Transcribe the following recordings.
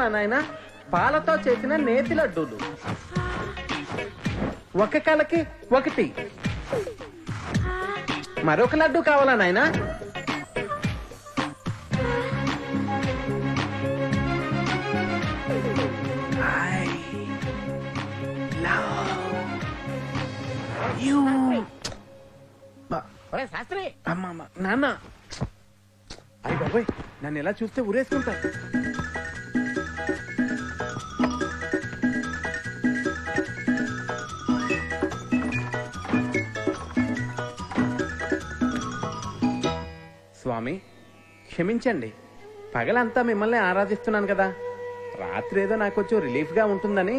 కావాలా నాయన పాలతో చేసిన నేతి లడ్డూలు ఒక కలకి ఒకటి మరొక లడ్డు కావాలా నాయనా ఒరే శాస్త్రి అమ్మమ్మ నాన్న అయ్య బాబోయ్ నన్ను ఎలా చూస్తే ఊరేసుకుంటా స్వామి క్షమించండి పగలంతా మిమ్మల్ని ఆరాధిస్తున్నాను కదా రాత్రి ఏదో నాకు కొంచెం రిలీఫ్గా ఉంటుందని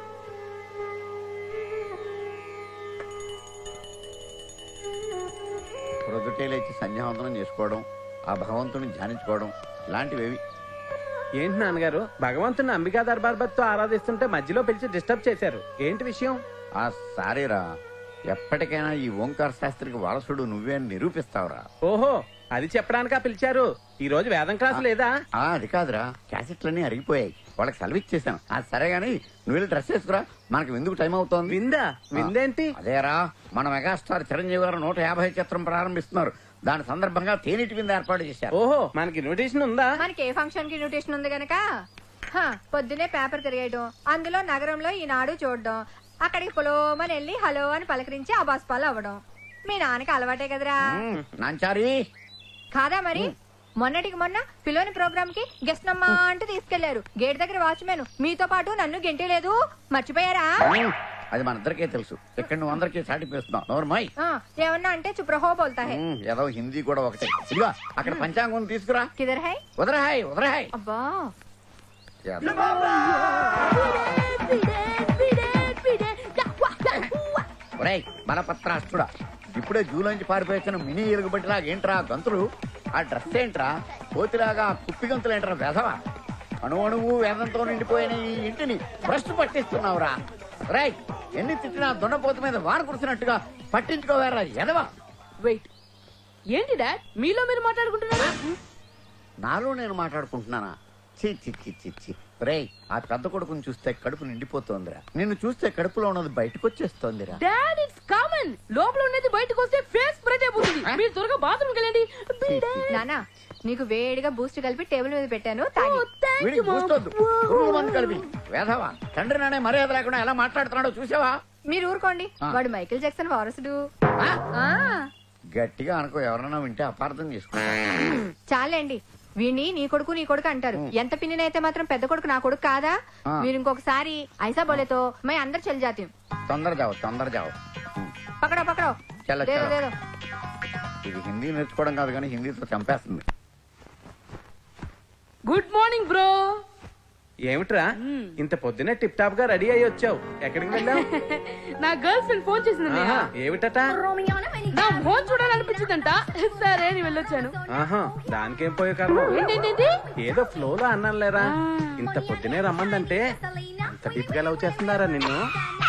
ప్రొద్దుటే లేచి సంధ్యావందనం చేసుకోవడం ఆ భగవంతుని ధ్యానించుకోవడం ఇలాంటివేవి ఏంటి నాన్నగారు భగవంతుని అంబికా దర్బార్బత్తో ఆరాధిస్తుంటే మధ్యలో పిలిచి డిస్టర్బ్ చేశారు ఏంటి విషయం ఆ సారీరా ఎప్పటికైనా ఈ ఓంకార శాస్త్రికి వారసుడు నువ్వే అని నిరూపిస్తావురా ఓహో అది చెప్పడానికా పిలిచారు ఈ రోజు వేదం క్లాసు లేదా ఆ అది కాదురా క్యాసెట్లన్నీ అరిగిపోయాయి వాళ్ళకి సెలవు ఇచ్చేసాను ఆ సరే గాని నువ్వు వెళ్ళి డ్రెస్ వేసుకురా మనకి ఎందుకు టైం అవుతోంది విందా విందేంటి అదేరా మన మెగాస్టార్ చిరంజీవి గారు నూట యాభై చిత్రం ప్రారంభిస్తున్నారు దాని సందర్భంగా తేనెటి విందు ఏర్పాటు చేశారు ఓహో మనకి ఇన్విటేషన్ ఉందా మనకి ఏ ఫంక్షన్ కి ఇన్విటేషన్ ఉంది గనక హ, పొద్దునే పేపర్ తిరిగేయడం అందులో నగరంలో ఈనాడు చూడడం అక్కడికి పొలోమని వెళ్ళి హలో అని పలకరించి అబాస్పాలు అవ్వడం మీ నాన్నకి అలవాటే కదరా మ్మ్, నాంచారి కాదా మరి మొన్నటికి మొన్న పిలోని ప్రోగ్రామ్ కి గెస్ట్ నమ్మా అంటూ తీసుకెళ్లారు గేట్ దగ్గర వాచ్మెన్ మీతో పాటు నన్ను గెంటలేదు మర్చిపోయారా మ్మ్, అది మన ఇద్దరికే తెలుసు ఇక్కడ నువ్వు అందరికీ సాటిపిస్తున్నావు నోర్మాయ్ ఆ, ఏమన్నా అంటే చుప్రహో బోల్తా హై మ్మ్, ఏదో హిందీ కూడా ఒకటే ఇదిగో అక్కడ పంచాంగం తీసుకురా కిదర్ హై వదరహాయ్ వదరహాయ్ అబ్బా ఒరేయ్ బలపత్రాష్ట్రుడా ఇప్పుడే జూలోంచి పారిపోయిన మినీ ఎలుగుబట్టిలా ఏంట్రా ఆ గంతులు ఆ డ్రెస్ ఏంట్రా కోతిలాగా ఆ కుప్పి గంతులు ఏంట్రా వెధవా అణు అణువు వేదంతో నిండిపోయిన ఈ ఇంటిని భ్రష్టు పట్టిస్తున్నావురా రేయ్ ఎన్ని తిట్టినా దున్నపోతు మీద వాన కురిసినట్టుగా పట్టించుకోవారా ఎదవా వెయిట్ ఏంటి డాడ్ మీలో మీరు మాట్లాడుకుంటున్నారా నాలో నేను మాట్లాడుకుంటున్నానా చి చి చి చి చి రేయ్ ఆ పెద్ద కొడుకుని చూస్తే కడుపు నిండిపోతోందిరా నిన్ను చూస్తే కడుపులో ఉన్నది బయటకు వచ్చేస్తోందిరా డాడ్ ఇట్స్ కామన్ లోపల ఉన్నది బయటకు వస్తే ఫేస్ స్ప్రెడ్ అయిపోతుంది మీరు త్వరగా బాత్రూమ్ వెళ్ళండి నానా నీకు వేడిగా బూస్ట్ కలిపి టేబుల్ మీద పెట్టాను తాగి వీడికి కూర్చోద్దు పురుగుల మందు కలిపి వేధవా తండ్రి నానే మర్యాద లేకుండా ఎలా మాట్లాడుతున్నాడో చూసావా మీరు ఊరుకోండి ఆ. వాడు మైకేల్ జాక్సన్ వారసుడు ఆ? ఆ గట్టిగా అనుకో ఎవరన్నా వింటే అపార్థం చేసుకో చాలండి వీణ్ణి నీ కొడుకు నీ కొడుకు అంటారు ఎంత పిన్నినైతే మాత్రం పెద్ద కొడుకు నా కొడుకు కాదా ఆ. మీరు ఇంకొకసారి ఐసా బోలేతో మై అందరు చల్ జాతి తొందర జావు తొందర జావు పకడో పకడో చలో, దేదో చలో. దేదో ఇది హిందీ నేర్చుకోవడం కాదు కానీ హిందీతో చంపేస్తుంది గుడ్ మార్నింగ్ బ్రో ఏమిట్రా ఇంత పొద్దునే టిప్ టాప్ గా రెడీ అయ్యి వచ్చావు ఎక్కడికి వెళ్ళావు నా గర్ల్ ఫ్రెండ్ ఫోన్ చేసింది ఆహా, ఏమిటట నా ఫోన్ చూడాలనిపించిందంట సరే అని వెళ్ళొచ్చాను ఆహా దానికేం పోయే కర్మ ఏంటేంటి ఏదో ఫ్లో లో అన్నాను లేరా ఇంత పొద్దునే రమ్మందంటే అంత డీప్ గా లవ్ చేస్తున్నారా నిన్ను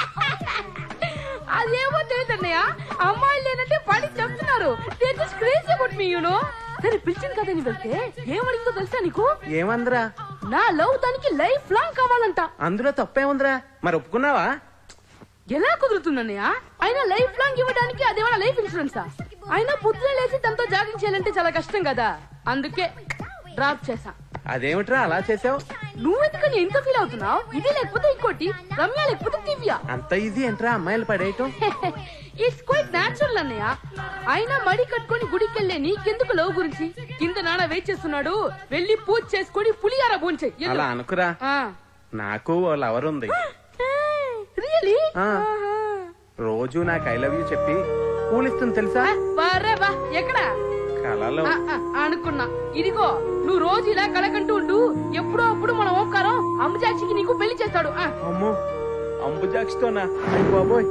అదేమో తెలియదన్నయ్య అమ్మాయిలు లేనంటే పడి చెప్తున్నారు క్రేజీ అబౌట్ మీ యూనో సరే పిలిచింది కదా నీ వెళ్తే ఏమడిగిందో తెలుసా నీకు ఏమందిరా నా లవ్ దానికి లైఫ్ లాంగ్ కావాలంట అందులో తప్పేముందిరా మరి ఒప్పుకున్నావా ఎలా కుదురుతుందన్నయ్య అయినా లైఫ్ లాంగ్ ఇవ్వడానికి అదేమన్నా లైఫ్ ఇన్సూరెన్సా అయినా పొద్దున లేచి తనతో జాగింగ్ చేయాలంటే చాలా కష్టం కదా అందుకే డ్రాప్ చేసా అదేమిట్రా అలా చేసావు నువ్వెందుకని ఎంత ఫీల్ అవుతున్నావు ఇది లేకపోతే ఇంకోటి రమ్య లేకపోతే దివ్య అంత ఈజీ ఏంట్రా అమ్మాయిలు పడేయటం ఇట్స్ క్వైట్ న్యాచురల్ అన్నయ్య అయినా మడి కట్టుకొని గుడికెళ్ళే నీకెందుకు లవ్ గురించి కింద నాన్న వెయిట్ చేస్తున్నాడు వెళ్ళి పూజ చేసుకొని పులియార భోంచే అలా అనుకురా నాకు ఓ లవర్ ఉంది రియలీ ఆ. రోజు నాకు ఐ లవ్ యూ చెప్పి పూలిస్తుంది తెలుసా వారే వా ఎక్కడ కలలో ఆ, ఆ, అనుకున్నా ఇదిగో నువ్వు రోజు ఇలా కలకంటూ ఉండు ఎప్పుడో అప్పుడు మన ఓంకారం అంబుజాక్షికి నీకు పెళ్లి చేస్తాడు ఆ, అమ్మో అంబుజాక్షితోనా అయ్య బాబోయ్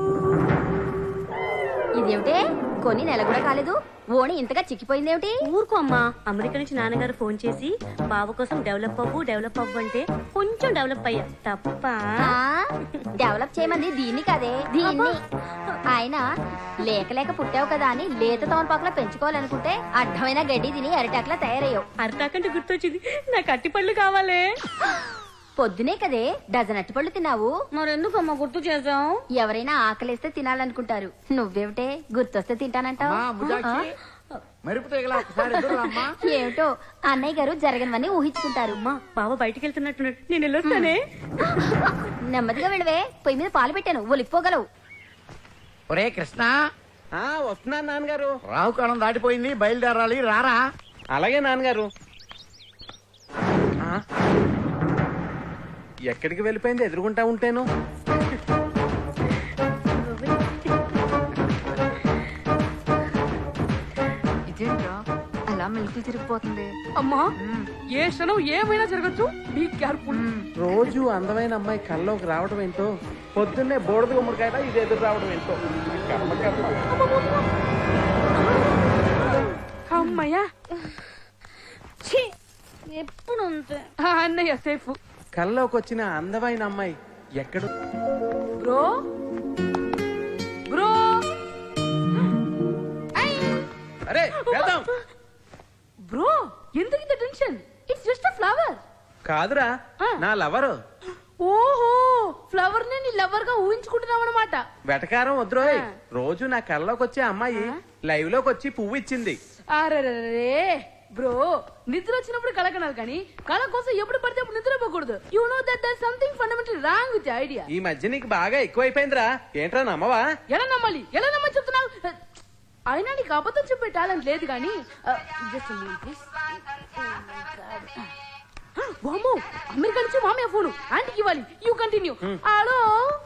ఇదేమిటే కొని నెల కూడా కాలేదు ఓణి ఇంతగా చిక్కిపోయిందేమిటి ఊరుకో అమ్మా అమెరికా నుంచి నాన్నగారు ఫోన్ చేసి బావ కోసం డెవలప్ అవ్వు డెవలప్ అవ్వు అంటే కొంచెం డెవలప్ అయ్యా తప్ప ఆ, డెవలప్ చేయమంది దీన్ని కాదే దీన్ని ఆయన లేక లేక పుట్టావు కదా అని లేత తోనపాకులో పెంచుకోవాలనుకుంటే అడ్డమైన గడ్డి తిని అరిటాకులా తయారయ్యావు అరిటాకంటే గుర్తొచ్చింది నాకు అట్టి పళ్ళు కావాలే పొద్దునే కదే డజన్ అట్టిపళ్ళు తిన్నావు మరెందుకు అమ్మ గుర్తు చేసావు ఎవరైనా ఆకలేస్తే తినాలనుకుంటారు నువ్వేమిటే గుర్తొస్తే తింటానంటావు అమ్మా ముజాక్షి మెరుపు తీగలా ఒకసారి ఎదురు అమ్మా ఏమిటో అన్నయ్య గారు జరగనివన్నీ ఊహించుకుంటారు అమ్మా బావ బయటికి వెళ్తున్నట్టున్నాడు నేను వెళ్ళొస్తానే నెమ్మదిగా వెళ్ళవే పొయ్యి మీద పాలు పెట్టాను ఒలిపోగలవు ఒరే కృష్ణ ఆ వస్తున్నాను నాన్నగారు రాహుకాలం దాటిపోయింది బయలుదేరాలి రారా అలాగే నాన్నగారు ఆ? ఎక్కడికి వెళ్ళిపోయింది ఎదురుకుంటా ఉంటేను ఇదేంట్రా అలా మిల్క్ తిరిగిపోతుంది అమ్మా ఏ క్షణం ఏమైనా జరగచ్చు బీ కేర్ఫుల్ రోజు అందమైన అమ్మాయి కల్లోకి రావడం ఏంటో పొద్దున్నే బోడద గుమ్మడికాయ ఇది ఎదురు రావడం ఏంటో కర్మ కర్మ అమ్మయ్యా ఎప్పుడు అంతే ఆ, అన్నయ్య సేఫ్ కల్లోకి వచ్చిన అందమైన అమ్మాయి ఎక్కడ బ్రో బ్రో అరే వెళ్దాం బ్రో ఎందుకు ఇంత టెన్షన్ ఇట్స్ జస్ట్ ఫ్లవర్ కాదురా ఆ. నా లవరు ఓహో ఫ్లవర్ ని నీ లవర్ గా ఊహించుకుంటున్నావు అనమాట వెటకారం వద్రోయ్ ఆ. రోజు నా కల్లోకి వచ్చే అమ్మాయి లైవ్ లోకి వచ్చి పువ్వు ఇచ్చింది అరే బ్రో నిద్ర వచ్చినప్పుడు కళ కనాలి కానీ కళ కోసం ఎప్పుడు పడితే అప్పుడు నిద్రపోకూడదు you know that there something fundamental wrong with idea ఈ మధ్య నీకు బాగా ఎక్కువైపోయిందిరా ఏంట్రా నమ్మవా ఎలా నమ్మాలి ఎలా నమ్మని చెప్తున్నావు అయినా నీకు అబద్ధం చెప్పే టాలెంట్ లేదు కానీ జస్ట్ వామో అమెరికా నుంచి మామయ్య ఫోను ఆంటీకి ఇవ్వాలి యూ కంటిన్యూ హలో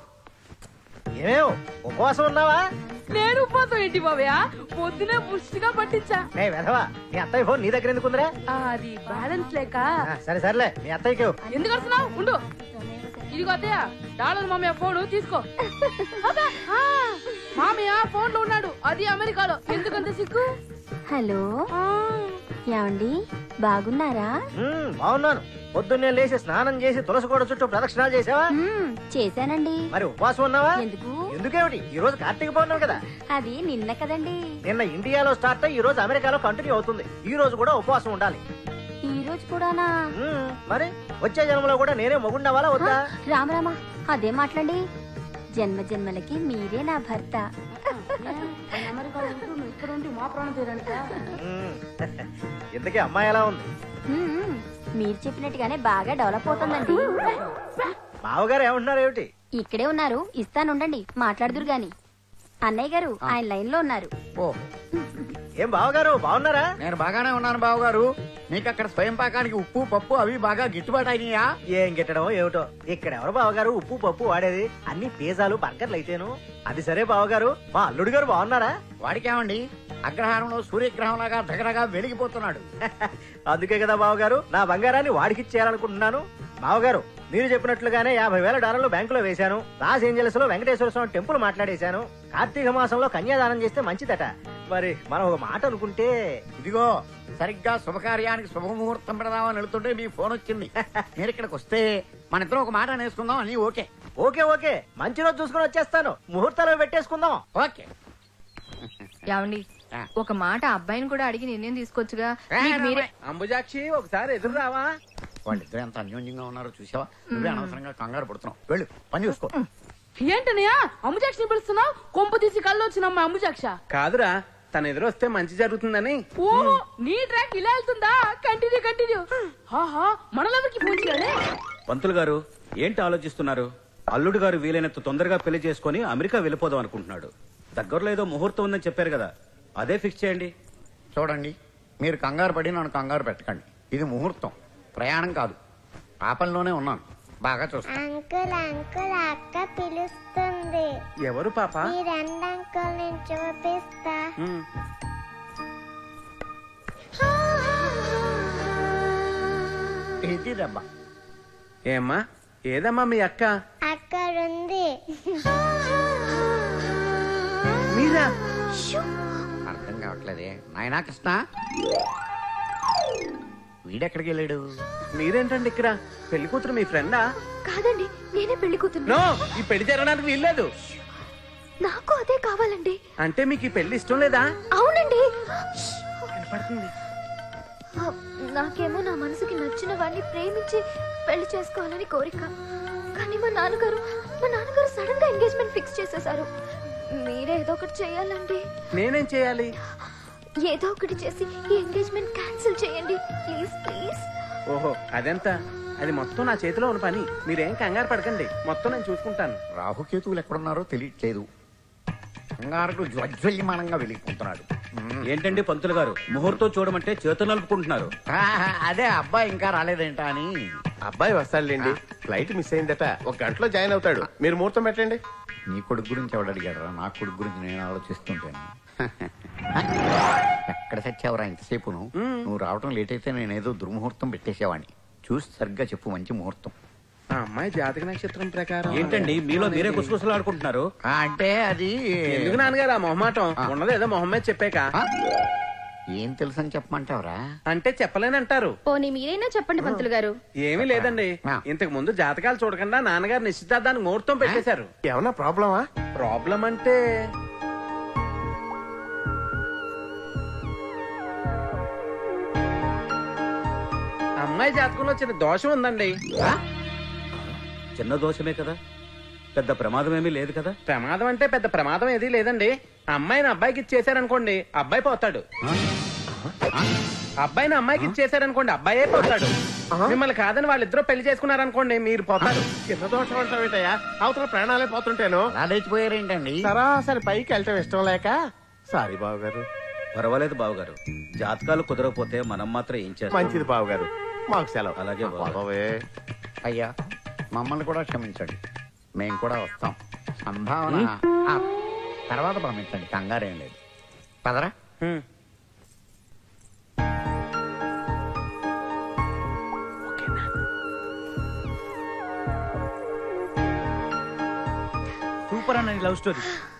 ఏమేవ్ ఉపవాసం ఉన్నావా నేను ఉపవాసం ఏంటి బాబయ్య పొద్దునే పుష్టిగా పట్టించా నే వెధవా మీ అత్తయ్య ఫోన్ నీ దగ్గర ఎందుకుందిరా ఆ, అది బ్యాలెన్స్ లేక ఆ, సరే సరేలే మీ అత్తయ్యకి ఇవ్వు. ఎందుకు వస్తున్నావు ఉండు ఇదిగో అత్తయ్య డాలర్ మామయ్య ఫోన్ తీసుకో అబ్బా, ఆ, మామయ్య ఫోన్ లో ఉన్నాడు అది అమెరికాలో ఎందుకంత సిగ్గు హలో ఆ, ఏమండి బాగున్నారా మ్మ్, బాగున్నాను పొద్దున్నే లేచి స్నానం చేసి తులసి కూడా చుట్టూ ప్రదక్షిణాలు చేసావా మ్మ్, చేశానండి మరి ఉపవాసం ఉన్నావా ఎందుకు ఎందుకేమిటి ఈ రోజు కార్తీక పౌర్ణమి కదా అది నిన్న కదండి నిన్న ఇండియాలో స్టార్ట్ అయ్యి ఈ రోజు అమెరికాలో కంటిన్యూ అవుతుంది ఈ రోజు కూడా ఉపవాసం ఉండాలి ఈ రోజు కూడానా మ్మ్, మరి వచ్చే జన్మలో కూడా నేనే మొగుండవాలా వద్దా రామరామా అదే మాట్లాడి జన్మ జన్మలకి మీరే నా భర్త ఆయన అమెరికాలో ఉంటూ నువ్వు ఇక్కడ ఉండి మా ప్రాణం తీయడానికా మ్మ్. ఇంతకీ అమ్మాయి ఎలా ఉంది మ్మ్, మీరు చెప్పినట్టుగానే బాగా డెవలప్ అవుతుందండి బావగారు ఏమంటున్నారు ఏమిటి ఇక్కడే ఉన్నారు ఇస్తానుండండి మాట్లాడుదురు గాని అన్నయ్య గారు ఆయన లైన్ లో ఉన్నారు ఓ ఏం బావగారు బాగున్నారా నేను బాగానే ఉన్నాను బావగారు నీకు అక్కడ స్వయం పాకానికి ఉప్పు పప్పు అవి బాగా గిట్టుబాటు అయినాయా ఏం గిట్టడం ఏమిటో ఇక్కడ ఎవరు బావగారు ఉప్పు పప్పు వాడేది అన్ని పిజ్జాలు బర్గర్లు అయితేను అది సరే బావగారు మా అల్లుడు గారు బాగున్నారా వాడికేమండి అగ్రహారంలో సూర్యగ్రహం లాగా దగ్గరగా వెలిగిపోతున్నాడు అందుకే కదా బావగారు నా బంగారాన్ని వాడికిచ్చేయాలనుకుంటున్నాను బావగారు మీరు చెప్పినట్లుగానే యాభై వేల డాలర్లు బ్యాంకులో వేశాను లాస్ ఏంజల్స్ లో వెంకటేశ్వర స్వామి టెంపుల్ మాట్లాడేశాను కార్తీక మాసంలో కన్యాదానం చేస్తే మంచిదట మరి మనం ఒక మాట అనుకుంటే ఇదిగో సరిగ్గా శుభకార్యానికి శుభముహూర్తం పెడదామని వెళుతుంటే మీ ఫోన్ వచ్చింది మీరు ఇక్కడికి వస్తే మన ఇద్దరం ఒక మాట అనేసుకుందాం అని ఓకే ఓకే ఓకే మంచి రోజు చూసుకుని వచ్చేస్తాను ముహూర్తాలు పెట్టేసుకుందాం ఓకే ఏమండి ఆ. ఒక మాట అబ్బాయిని కూడా అడిగి నిర్ణయం తీసుకోవచ్చుగా మీకు మీరే అంబుజాక్షి ఒకసారి ఎదురు రావా వాళ్ళిద్దరు ఎంత అన్యోన్యంగా ఉన్నారో చూసావా నువ్వే అనవసరంగా కంగారు పడుతున్నావు వెళ్ళు పని చూసుకో ఏంటనయ్యా అమ్ముజాక్షని పిలుస్తున్నావు కొంప తీసి కళ్ళు వచ్చిన అమ్మాయి అమ్ముజాక్ష కాదురా తన ఎదురు వస్తే మంచి జరుగుతుందని ఓహో నీ ట్రాక్ ఇలా వెళ్తుందా కంటిన్యూ కంటిన్యూ ఆహా మనలెవరికి ఫోన్ చేయాలి పంతులు గారు ఏంటి ఆలోచిస్తున్నారు అల్లుడు గారు వీలైనంత తొందరగా పెళ్లి చేసుకుని అమెరికా వెళ్ళిపోదాం అనుకుంటున్నాడు దగ్గరలో ఏదో ముహూర్తం ఉందని చెప్పారు కదా అదే ఫిక్స్ చేయండి చూడండి మీరు కంగారు పడి నన్ను కంగారు పెట్టకండి ఇది ముహూర్తం ప్రయాణం కాదు ఆ పనిలోనే ఉన్నాను బాగా చూస్తా అంకుల్ అంకుల్ అక్క పిలుస్తుంది ఎవరు పాప ఈ రెండు అంకుల్ నేను చూపిస్తా ఉమ్, ఇది దెబ్బ ఏమ్మా ఏదమ్మా మీ అక్క అక్కడుంది మీరా అర్థం కావట్లేదే నాయనా కృష్ణ వీడెక్కడికి వెళ్ళాడు మీరేంటండి ఇక్కడ పెళ్లి కూతురు మీ ఫ్రెండా కాదండి నేనే పెళ్లి కూతురు నో ఈ పెళ్లి జరగడానికి వీల్లేదు నాకు అదే కావాలండి అంటే మీకు ఈ పెళ్లి ఇష్టం లేదా అవునండి కనపడుతుంది ఆ, నాకేమో నా మనసుకి నచ్చిన వాడిని ప్రేమించి పెళ్లి చేసుకోవాలని కోరిక కానీ మా నాన్నగారు మా నాన్నగారు సడన్ గా ఎంగేజ్మెంట్ ఫిక్స్ చేసేశారు మీరే ఏదో ఒకటి చేయాలండి నేనేం చేయాలి ఏదో ఒకటి చేసి ఈ ఎంగేజ్మెంట్ క్యాన్సిల్ చేయండి ప్లీజ్ ప్లీజ్ ఓహో అదెంత అది మొత్తం నా చేతిలో ఉన్న పని మీరేం కంగారు పడకండి మొత్తం నేను చూసుకుంటాను రాహుకేతువులు ఎక్కడున్నారో తెలియట్లేదు కంగారుకు జ్వజ్వల్యమానంగా వెలిగిపోతున్నాడు మ్మ్. ఏంటండి పంతులు గారు ముహూర్తం చూడమంటే చేతులు నలుపుకుంటున్నారు ఆ, అదే అబ్బాయి ఇంకా రాలేదేంటా అని అబ్బాయి వస్తాడులేండి ఫ్లైట్ మిస్ అయిందట ఒక గంటలో జాయిన్ అవుతాడు మీరు ముహూర్తం పెట్టండి నీ కొడుకు గురించి ఎవడు అడిగాడు నా కొడుకు గురించి నేను ఆలోచిస్తుంటాను ఎక్కడ సచ్చావురా ఇంతసేపు నువ్వు రావటం లేట్ అయితే నేనేదో దుర్ముహూర్తం పెట్టేసేవాడిని చూసి సరిగ్గా చెప్పు మంచి ముహూర్తం ఆ అమ్మాయి జాతక నక్షత్రం ప్రకారం ఏంటండి మీలో మీరే గుసగుసలు ఆడుకుంటున్నారు ఆ, అంటే అది ఎందుకు నాన్నగారు ఆ మొహమాటం ఉన్నది ఏదో మొహం మీద చెప్పాక ఆ? ఏం తెలుసని చెప్పమంటావురా అంటే చెప్పలేనంటారు పోనీ మీరైనా చెప్పండి పంతులు గారు ఏమీ లేదండి ఆ. ఇంతకు ముందు జాతకాలు చూడకుండా నాన్నగారు నిశ్చితార్థానికి ముహూర్తం పెట్టేశారు ఏమన్నా ప్రాబ్లమా ప్రాబ్లం అంటే అమ్మాయి జాతకంలో చిన్న దోషం ఉందండి చిన్న దోషమే కదా పెద్ద ప్రమాదమేమీ లేదు కదా ప్రమాదం అంటే పెద్ద ప్రమాదం ఏదీ లేదండి అమ్మాయిని అబ్బాయికి ఇచ్చేసారనుకోండి అబ్బాయి పోతాడు అబ్బాయిని అమ్మాయికి ఇచ్చేసారనుకోండి అబ్బాయే పోతాడు మిమ్మల్ని కాదని వాళ్ళిద్దరూ పెళ్లి చేసుకున్నారనుకోండి మీరు పోతారు చిన్న దోషం అంటావేటయ్యా అవతల ప్రాణాలే పోతుంటాను అలా లేచిపోయారేంటండి సరాసరి పైకి వెళ్ళటం ఇష్టం లేక సారీ బాబు గారు పర్వాలేదు బావగారు జాతకాలు కుదరకపోతే మనం మాత్రం ఏం చేస్తాం మంచిది బాబు గారు మాకు సెలవు అలాగే బాబు. పదవే. అయ్యా మమ్మల్ని కూడా క్షమించండి మేము కూడా వస్తాం సంభావన ఆ, తర్వాత పంపించండి కంగారేం లేదు పదరా హ్మ్. సూపర్ అన్న లవ్ స్టోరీ